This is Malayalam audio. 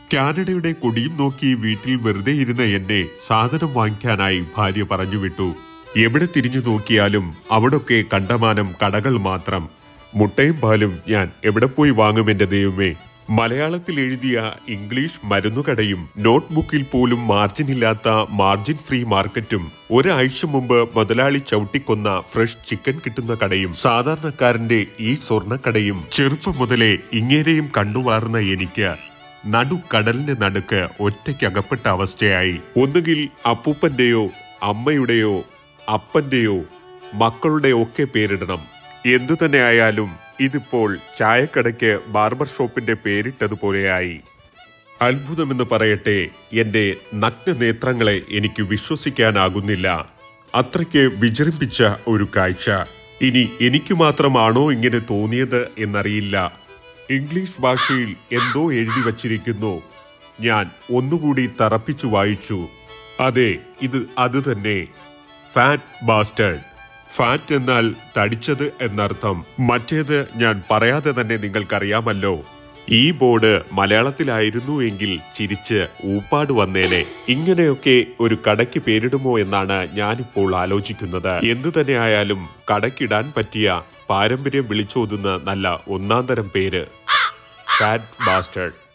കാനഡയുടെ കൊടിയും നോക്കി വീട്ടിൽ വെറുതെ ഇരുന്ന എന്നെ സാധനം വാങ്ങിക്കാനായി ഭാര്യ പറഞ്ഞുവിട്ടു എവിടെ തിരിഞ്ഞു നോക്കിയാലും അവിടൊക്കെ കണ്ടമാനം കടകൾ മാത്രം മുട്ടയും പാലും ഞാൻ എവിടെ പോയി വാങ്ങും എന്റെ ദൈവമേ മലയാളത്തിൽ എഴുതിയ ഇംഗ്ലീഷ് മരുന്നുകടയും നോട്ട്ബുക്കിൽ പോലും മാർജിൻ ഇല്ലാത്ത മാർജിൻ ഫ്രീ മാർക്കറ്റും ഒരാഴ്ച മുമ്പ് മുതലാളി ചവിട്ടിക്കൊന്ന ഫ്രഷ് ചിക്കൻ കിട്ടുന്ന കടയും സാധാരണക്കാരന്റെ ഈ സ്വർണ്ണക്കടയും ചെറുപ്പം മുതലേ ഇങ്ങേരെയും കണ്ടുവാർന്ന എനിക്ക് നടുക്കടലിന് നടുക്ക് ഒറ്റയ്ക്കകപ്പെട്ട അവസ്ഥയായി ഒന്നുകിൽ അപ്പൂപ്പന്റെയോ അമ്മയുടെയോ അപ്പന്റെയോ മക്കളുടെ ഒക്കെ പേരിടണം എന്തു തന്നെ ആയാലും ഇതിപ്പോൾ ചായക്കടയ്ക്ക് ബാർബർ ഷോപ്പിന്റെ പേരിട്ടതുപോലെയായി അത്ഭുതമെന്ന് പറയട്ടെ എന്റെ നഗ്ന നേത്രങ്ങളെ എനിക്ക് വിശ്വസിക്കാനാകുന്നില്ല അത്രയ്ക്ക് വിജൃംഭിച്ച ഒരു കാഴ്ച ഇനി എനിക്ക് മാത്രമാണോ ഇങ്ങനെ തോന്നിയത് എന്നറിയില്ല ഇംഗ്ലീഷ് ഭാഷയിൽ എന്തോ എഴുതി വച്ചിരിക്കുന്നു ഞാൻ ഒന്നുകൂടി തറപ്പിച്ചു വായിച്ചു അതെ ഇത് അത് തന്നെ ഫാറ്റ് ബാസ്റ്റേഡ് ഫാറ്റ് എന്നാൽ തടിച്ചത് എന്നർത്ഥം മറ്റേത് ഞാൻ പറയാതെ തന്നെ നിങ്ങൾക്കറിയാമല്ലോ ഈ ബോർഡ് മലയാളത്തിലായിരുന്നു എങ്കിൽ ചിരിച്ച് ഊപ്പാട് വന്നേനെ ഇങ്ങനെയൊക്കെ ഒരു കടയ്ക്ക് പേരിടുമോ എന്നാണ് ഞാനിപ്പോൾ ആലോചിക്കുന്നത് എന്തു തന്നെ ആയാലും കടയ്ക്കിടാൻ പറ്റിയ പാരമ്പര്യം വിളിച്ചോതുന്ന നല്ല ഒന്നാം തരം പേര് ഫാറ്റ് ബാസ്റ്റേഡ്